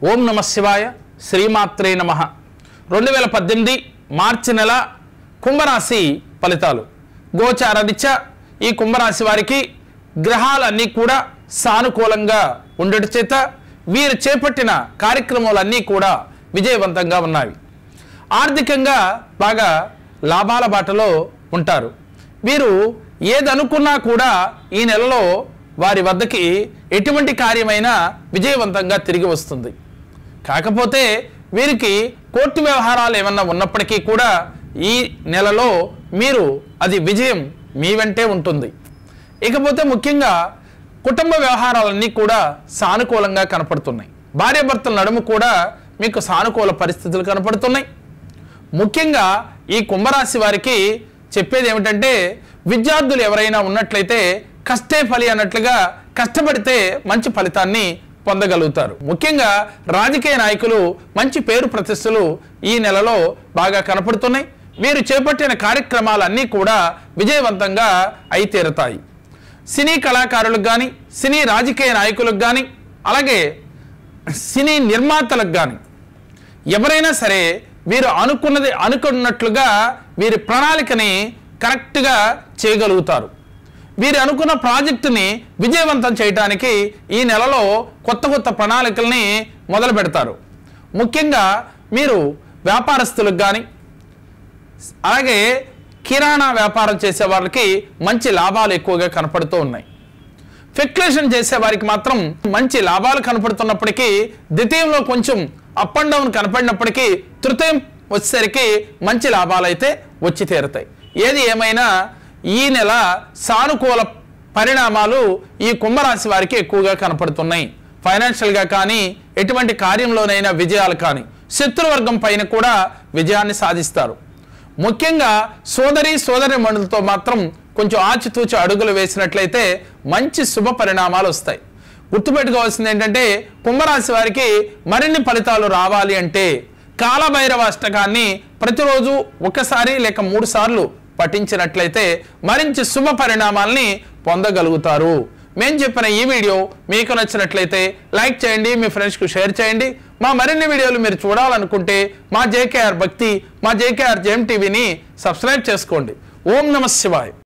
ఓం నమ శివాయ శ్రీమాత్రే నమ రెండు వేల పద్దెనిమిది మార్చి నెల కుంభరాశి ఫలితాలు గోచార రీత్యా ఈ కుంభరాశి వారికి గ్రహాలన్నీ కూడా సానుకూలంగా ఉండటి చేత వీరు చేపట్టిన కార్యక్రమాలన్నీ కూడా విజయవంతంగా ఉన్నాయి ఆర్థికంగా బాగా లాభాల బాటలో ఉంటారు వీరు ఏదనుకున్నా కూడా ఈ నెలలో వారి వద్దకి ఎటువంటి కార్యమైనా విజయవంతంగా తిరిగి వస్తుంది కాకపోతే వీరికి కోర్టు వ్యవహారాలు ఏమన్నా ఉన్నప్పటికీ కూడా ఈ నెలలో మీరు అది విజయం మీ వెంటే ఉంటుంది ఇకపోతే ముఖ్యంగా కుటుంబ వ్యవహారాలన్నీ కూడా సానుకూలంగా కనపడుతున్నాయి భార్యాభర్తల నడుము కూడా మీకు సానుకూల పరిస్థితులు కనపడుతున్నాయి ముఖ్యంగా ఈ కుంభరాశి వారికి చెప్పేది ఏమిటంటే విద్యార్థులు ఎవరైనా ఉన్నట్లయితే కష్టే ఫలి అన్నట్లుగా కష్టపడితే మంచి ఫలితాన్ని పొందగలుగుతారు ముఖ్యంగా రాజకీయ నాయకులు మంచి పేరు ప్రతిష్టలు ఈ నెలలో బాగా కనపడుతున్నాయి వీరు చేపట్టిన కార్యక్రమాలన్నీ కూడా విజయవంతంగా అయి తీరుతాయి సినీ కళాకారులకు కానీ సినీ రాజకీయ నాయకులకు కానీ అలాగే సినీ నిర్మాతలకు కానీ ఎవరైనా సరే వీరు అనుకున్నది అనుకున్నట్లుగా వీరి ప్రణాళికని కరెక్ట్గా చేయగలుగుతారు వీరు అనుకున్న ప్రాజెక్టుని విజయవంతం చేయడానికి ఈ నెలలో కొత్త కొత్త ప్రణాళికల్ని మొదలు పెడతారు ముఖ్యంగా మీరు వ్యాపారస్తులకు కానీ అలాగే కిరాణా వ్యాపారం చేసే వాళ్ళకి మంచి లాభాలు ఎక్కువగా కనపడుతూ ఉన్నాయి ఫెక్యులేషన్ చేసే వారికి మాత్రం మంచి లాభాలు కనపడుతున్నప్పటికీ ద్వితీయంలో కొంచెం అప్ అండ్ డౌన్ కనపడినప్పటికీ తృతీయం వచ్చేసరికి మంచి లాభాలు అయితే వచ్చి తీరుతాయి ఏది ఏమైనా ఈ నెల సానుకూల పరిణామాలు ఈ కుంభరాశి వారికి ఎక్కువగా కనపడుతున్నాయి ఫైనాన్షియల్గా కానీ ఎటువంటి కార్యంలోనైనా విజయాలు కానీ శత్రువర్గం పైన కూడా విజయాన్ని సాధిస్తారు ముఖ్యంగా సోదరి సోదరి మండలతో మాత్రం కొంచెం ఆచితూచి అడుగులు వేసినట్లయితే మంచి శుభ పరిణామాలు వస్తాయి గుర్తుపెట్టుకోవాల్సింది ఏంటంటే కుంభరాశి వారికి మరిన్ని ఫలితాలు రావాలి అంటే కాలభైరవ అష్టకాన్ని ప్రతిరోజు ఒకసారి లేక మూడు సార్లు పఠించినట్లయితే మరించి శుభ పరిణామాల్ని పొందగలుగుతారు మేము చెప్పిన ఈ వీడియో మీకు నచ్చినట్లయితే లైక్ చేయండి మీ ఫ్రెండ్స్కు షేర్ చేయండి మా మరిన్ని వీడియోలు మీరు చూడాలనుకుంటే మా జేకేఆర్ భక్తి మా జేకేఆర్ జేఎం టీవీని సబ్స్క్రైబ్ చేసుకోండి ఓం నమ శివాయ్